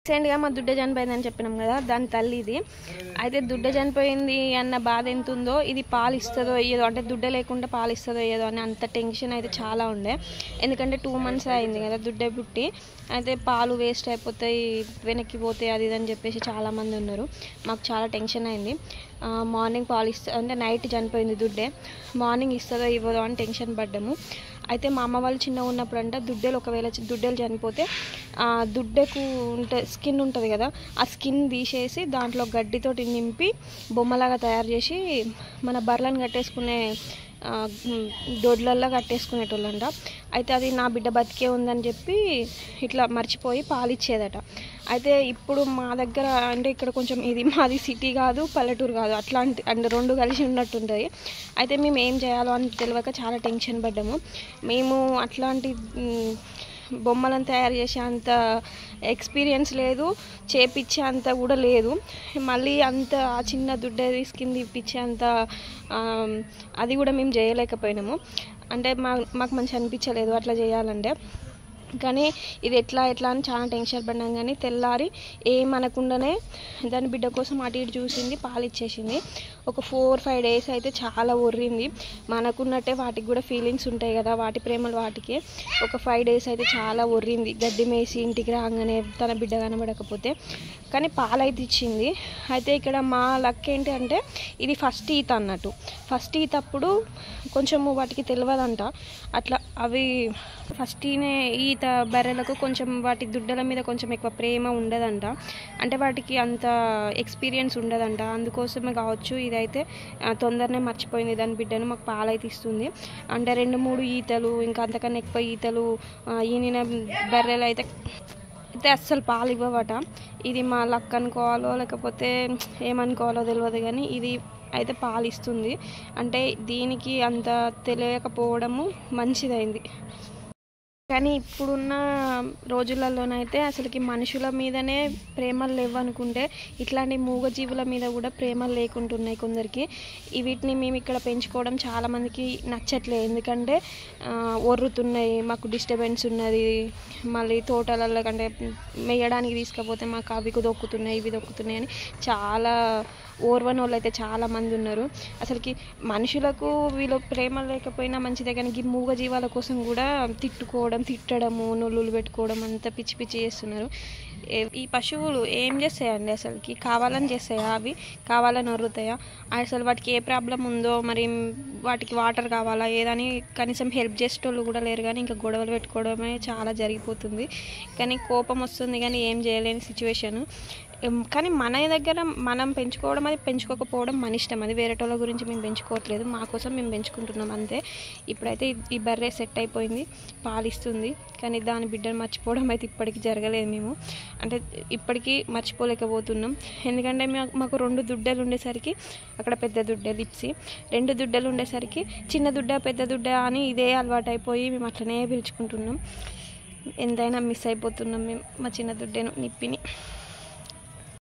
రీసెంట్గా మా దుడ్డ చనిపోయిందని చెప్పినాం కదా దాని తల్లి ఇది అయితే దుడ్డ చనిపోయింది అన్న బాధ ఎంత ఉందో ఇది పాలు ఇస్తుందో ఇయ్యదో అంటే దుడ్డ లేకుండా పాలు ఇస్తుందో ఇయ్యదో అని అంత టెన్షన్ అయితే చాలా ఉండే ఎందుకంటే టూ మంత్స్ అయింది కదా దుడ్డ పుట్టి అయితే పాలు వేస్ట్ అయిపోతాయి వెనక్కి పోతాయి అది ఇది అని చెప్పేసి చాలామంది ఉన్నారు మాకు చాలా టెన్షన్ అయింది ఆ, మార్నింగ్ పాలు ఇస్తా అంటే నైట్ చనిపోయింది దుడ్డే మార్నింగ్ ఇస్తుందో ఇవ్వదో అని టెన్షన్ పడ్డాము అయితే మా అమ్మ వాళ్ళు చిన్నగా ఉన్నప్పుడు అంట దుడ్డలు ఒకవేళ చి- దుడ్డలు చనిపోతే ఆ దుడ్డకు ఉంటే స్కిన్ ఉంటుంది కదా ఆ స్కిన్ తీసేసి దాంట్లో గడ్డితోటి నింపి బొమ్మలాగా తయారు చేసి మన బర్రెలను కట్టేసుకునే ఆ, ఉమ్, దొడ్లల్లో కట్టేసుకునేటోళ్ళంట అయితే అది నా బిడ్డ బతికే ఉందని చెప్పి ఇట్లా మర్చిపోయి పాలిచ్చేదట అయితే ఇప్పుడు మా దగ్గర అంటే ఇక్కడ కొంచెం ఇది మాది సిటీ కాదు పల్లెటూరు కాదు అట్లాంటి అంటే రెండు కలిసి ఉన్నట్టుంటుంది అయితే మేము ఏం చేయాలో అని తెలియక చాలా టెన్షన్ పడ్డాము మేము అట్లాంటి ఉమ్, బొమ్మలను తయారు చేసే అంత ఎక్స్పీరియన్స్ లేదు చేపించే అంత కూడా లేదు మళ్ళీ అంత ఆ చిన్న దుడ్డ తీసుకింది ఇప్పించే అంత ఆమ్, అది కూడా మేము చేయలేకపోయినాము అంటే మా మాకు మంచి అనిపించలేదు అట్లా చేయాలంటే కానీ ఇది ఎట్లా ఎట్లా అని చాలా టెన్షన్ పడ్డాం కానీ తెల్లారి ఏమనకుండానే దాని బిడ్డ కోసం అటు ఇటు చూసింది పాలు ఇచ్చేసింది ఒక ఫోర్ ఫైవ్ డేస్ అయితే చాలా ఒర్రింది మనకున్నట్టే వాటికి కూడా ఫీలింగ్స్ ఉంటాయి కదా వాటి ప్రేమలు వాటికి ఒక ఫైవ్ డేస్ అయితే చాలా ఒర్రింది గడ్డి మేసి ఇంటికి రాగానే తన బిడ్డ కనబడకపోతే కానీ పాలైతే ఇచ్చింది అయితే ఇక్కడ మా లక్ ఏంటి అంటే ఇది ఫస్ట్ ఈత అన్నట్టు ఫస్ట్ ఈత అప్పుడు కొంచెము వాటికి తెలియదంట అట్లా అవి ఫస్ట్ ఈనే ఈత బర్రెలకు కొంచెం వాటి దుడ్డల మీద కొంచెం ఎక్కువ ప్రేమ ఉండదంట అంటే వాటికి అంత ఎక్స్పీరియన్స్ ఉండదంట అందుకోసమే కావచ్చు ఇదైతే ఆ, తొందరనే మర్చిపోయింది దాని బిడ్డను మాకు పాలైతే ఇస్తుంది అంటే రెండు మూడు ఈతలు ఇంకా అంతకన్నా ఎక్కువ ఈతలు ఆ, ఈనిన బర్రెలు అయితే అయితే అస్సలు పాలు ఇవ్వవట ఇది మా లక్ అనుకోవాలో లేకపోతే ఏమనుకోవాలో తెలియదు కానీ ఇది అయితే పాలు ఇస్తుంది అంటే దీనికి అంత తెలియకపోవడము మంచిదైంది కానీ ఇప్పుడున్న రోజులలోనైతే అసలుకి మనుషుల మీదనే ప్రేమలు లేవనుకుంటే ఇట్లాంటి మూగజీవుల మీద కూడా ప్రేమలు లేకుంటున్నాయి కొందరికి ఈ వీటిని మేము ఇక్కడ పెంచుకోవడం చాలా మందికి నచ్చట్లేదు ఎందుకంటే ఆ, ఒర్రుతున్నాయి మాకు డిస్టర్బెన్స్ ఉన్నది మళ్ళీ తోటలలో కంటే మేయడానికి తీసుకపోతే మాకు అవి దొక్కుతున్నాయి ఇవి దొక్కుతున్నాయి అని చాలా ఓర్వని వాళ్ళు అయితే చాలా మంది ఉన్నారు అసలుకి మనుషులకు వీళ్ళు ప్రేమ లేకపోయినా మంచిదే కానీ ఈ మూగ జీవాల కోసం కూడా తిట్టుకోవడం తిట్టడము నుల్లులు పెట్టుకోవడం అంతా పిచ్చి పిచ్చి చేస్తున్నారు ఏ- ఈ పశువులు ఏం చేస్తాయండి అసలుకి కావాలని చేస్తాయా అవి కావాలని వరుతాయా అసలు వాటికి ఏ ప్రాబ్లం ఉందో మరి వాటికి వాటర్ కావాలా ఏదని కనీసం హెల్ప్ చేసేటోళ్ళు కూడా లేరు కానీ ఇంకా గొడవలు పెట్టుకోవడమే చాలా జరిగిపోతుంది కానీ కోపం వస్తుంది కానీ ఏం చేయలేని సిచ్యువేషన్ కానీ మన దగ్గర మనం పెంచుకోవడం అది పెంచుకోకపోవడం మన ఇష్టం అది వేరేటోళ్ళ గురించి మేము పెంచుకోవట్లేదు మా కోసం మేము పెంచుకుంటున్నాం అంతే ఇప్పుడైతే ఈ- ఈ బర్రె సెట్ అయిపోయింది పాలిస్తుంది కానీ దాని బిడ్డను మర్చిపోవడం అయితే ఇప్పటికీ జరగలేదు మేము అంటే ఇప్పటికీ మర్చిపోలేకపోతున్నాం ఎందుకంటే మా- మాకు రెండు దుడ్డలు ఉండేసరికి అక్కడ పెద్ద దుడ్డ లిప్సి రెండు దుడ్డలు ఉండేసరికి చిన్న దుడ్డ పెద్ద దుడ్డ అని ఇదే అలవాటు అయిపోయి మేము అట్లనే పిలుచుకుంటున్నాం ఎంతైనా మిస్ అయిపోతున్నాం మేము మా చిన్న దుడ్డను నిప్పిని